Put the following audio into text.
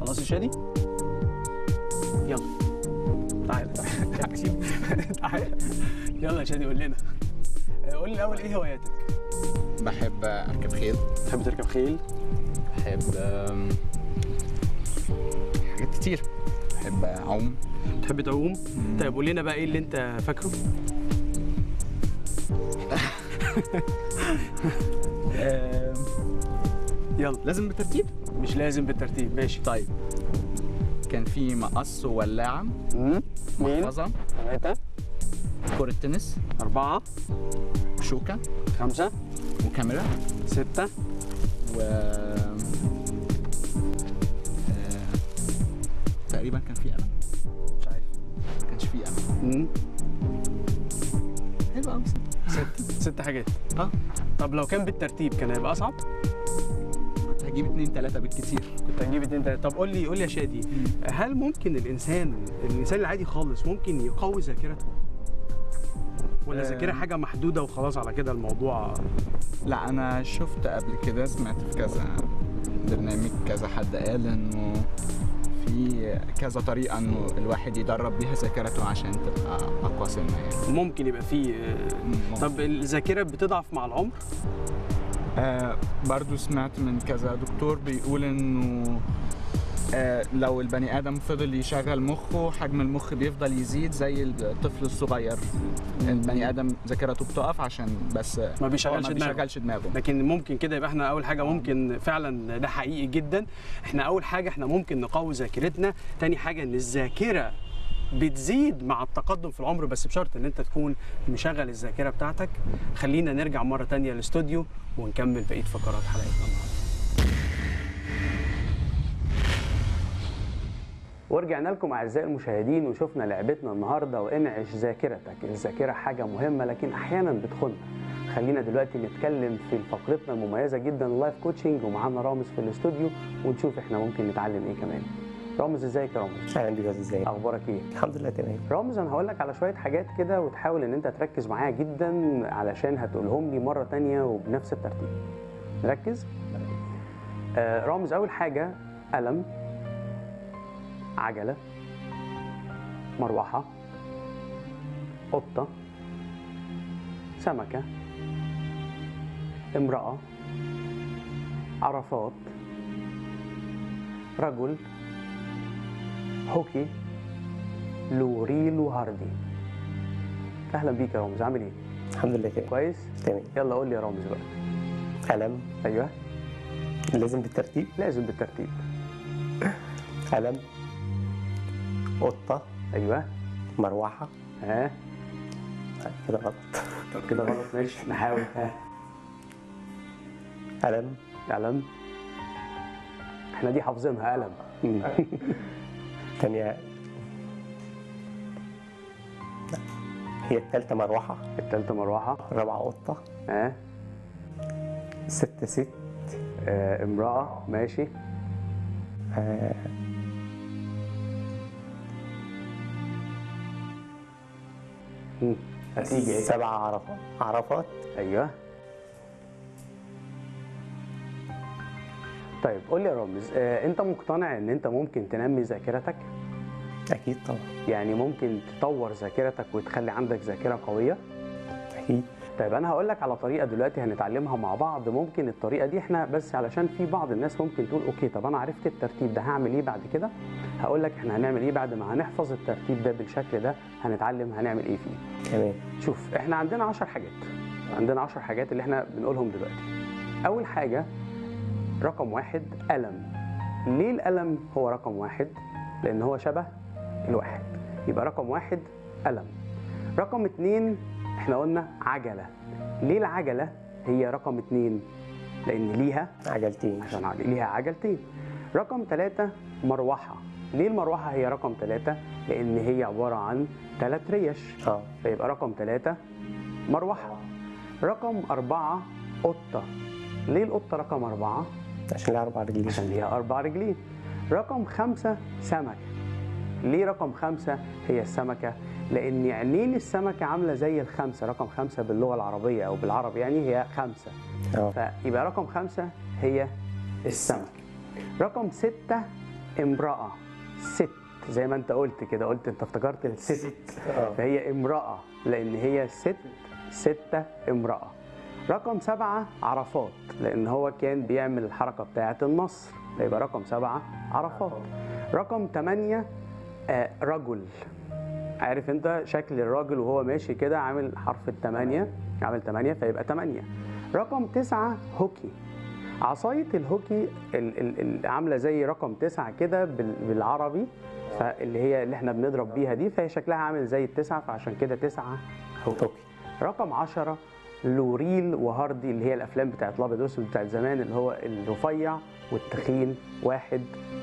خلاص يا شادي يلا تعالى تعالى يلا يا شادي قول لنا آه، قول لي الاول ايه هواياتك بحب اركب خيل تحب تركب خيل بحب آم، حاجات كتير بحب اعوم تحب تعوم طيب قول لنا بقى ايه اللي انت فاكره آم، يلا لازم بالترتيب مش لازم بالترتيب ماشي طيب كان في مقص وولاعه مين محفظه ثلاثة كرة تنس أربعة شوكة خمسة وكاميرا ستة و آه، تقريبا كان في قلم مش عارف ما كانش في قلم مم. حلو قوي ست ست حاجات اه طب لو كان بالترتيب كان هيبقى أصعب كنت هجيب اتنين تلاتة بالكتير كنت هنجيب اتنين تلاتة طب قول لي قول لي يا شادي هل ممكن الإنسان الإنسان العادي خالص ممكن يقوي ذاكرته؟ ولا آه. ذاكرة حاجة محدودة وخلاص على كده الموضوع لا انا شفت قبل كده سمعت في كذا برنامج كذا حد قال انه في كذا طريقة انه الواحد يدرب بيها ذاكرته عشان تبقى اقوى سنة يعني ممكن يبقى فيه آه، طب الذاكرة بتضعف مع العمر؟ آه برضو سمعت من كذا دكتور بيقول انه آه لو البني ادم فضل يشغل مخه حجم المخ بيفضل يزيد زي الطفل الصغير البني ادم ذاكرته بتقف عشان بس ما بيشغلش هو ما دماغه. بيشغلش دماغه لكن ممكن كده يبقى احنا اول حاجه ممكن فعلا ده حقيقي جدا احنا اول حاجه احنا ممكن نقوي ذاكرتنا تاني حاجه ان الذاكره بتزيد مع التقدم في العمر بس بشرط ان انت تكون مشغل الذاكره بتاعتك خلينا نرجع مره تانية للاستوديو ونكمل بقيه فقرات حلقتنا النهارده ورجعنا لكم اعزائي المشاهدين وشفنا لعبتنا النهارده وانعش ذاكرتك الذاكره حاجه مهمه لكن احيانا بتخن خلينا دلوقتي نتكلم في فقرتنا المميزه جدا اللايف كوتشنج ومعانا رامز في الاستوديو ونشوف احنا ممكن نتعلم ايه كمان رامز ازيك يا رامز اهلا بيك يا استاذ زين اخبارك ايه الحمد لله تمام رامز انا هقول لك على شويه حاجات كده وتحاول ان انت تركز معايا جدا علشان هتقولهم لي مره تانية وبنفس الترتيب نركز آه رامز اول حاجه قلم عجله مروحه قطه سمكه امراه عرفات رجل هوكي لوريل وهاردي اهلا بيك يا رامز عامل ايه الحمد لله تمام كويس تمام يلا قول لي يا رامز بقى قلم ايوه لازم بالترتيب لازم بالترتيب قلم قطة ايوه مروحة ها كده غلط طب كده غلط ماشي نحاول ها قلم قلم احنا دي حافظينها قلم تانية لا. هي التالتة مروحة التالتة مروحة الرابعة قطة ها ستة ست آه امرأة ماشي آه، مم. هتيجي ايه سبعة عرفات عرفات ايوه طيب قول لي يا رامز آه انت مقتنع ان انت ممكن تنمي ذاكرتك أكيد طبعا يعني ممكن تطور ذاكرتك وتخلي عندك ذاكرة قوية أكيد طيب انا هقول لك على طريقه دلوقتي هنتعلمها مع بعض ممكن الطريقه دي احنا بس علشان في بعض الناس ممكن تقول اوكي طب انا عرفت الترتيب ده هعمل ايه بعد كده هقول لك احنا هنعمل ايه بعد ما هنحفظ الترتيب ده بالشكل ده هنتعلم هنعمل ايه فيه تمام شوف احنا عندنا 10 حاجات عندنا 10 حاجات اللي احنا بنقولهم دلوقتي اول حاجه رقم واحد قلم ليه القلم هو رقم واحد لان هو شبه الواحد يبقى رقم واحد قلم رقم اتنين احنا قلنا عجله ليه العجله هي رقم اتنين لان ليها عجلتين عشان عج- ليها عجلتين رقم ثلاثة مروحة ليه المروحة هي رقم ثلاثة؟ لأن هي عبارة عن ثلاث ريش اه فيبقى رقم ثلاثة مروحة رقم أربعة قطة ليه القطة رقم أربعة؟ عشان لها أربع رجلين عشان ليها أربع رجلين رقم خمسة سمكة ليه رقم خمسة هي السمكة؟ لأن عينين السمكة عاملة زي الخمسة رقم خمسة باللغة العربية أو بالعربي يعني هي خمسة اه فيبقى رقم خمسة هي السمك رقم ستة امرأة ست زي ما انت قلت كده قلت انت افتكرت الست اه فهي امرأة لأن هي ست ستة امرأة رقم سبعة عرفات لأن هو كان بيعمل الحركة بتاعة النصر يبقى رقم سبعة عرفات رقم ثمانية آه رجل عارف انت شكل الراجل وهو ماشي كده عامل حرف الثمانية عامل ثمانية فيبقى ثمانية رقم تسعة هوكي عصاية الهوكي ال- ال- ال- عاملة زي رقم تسعة كده بال- بالعربي فاللي هي اللي احنا بنضرب بيها دي فهي شكلها عامل زي التسعة فعشان كده تسعة اوكي رقم عشرة لوريل وهاردي اللي هي الافلام بتاعت الابيض والاسود بتاعت زمان اللي هو الرفيع والتخين واحد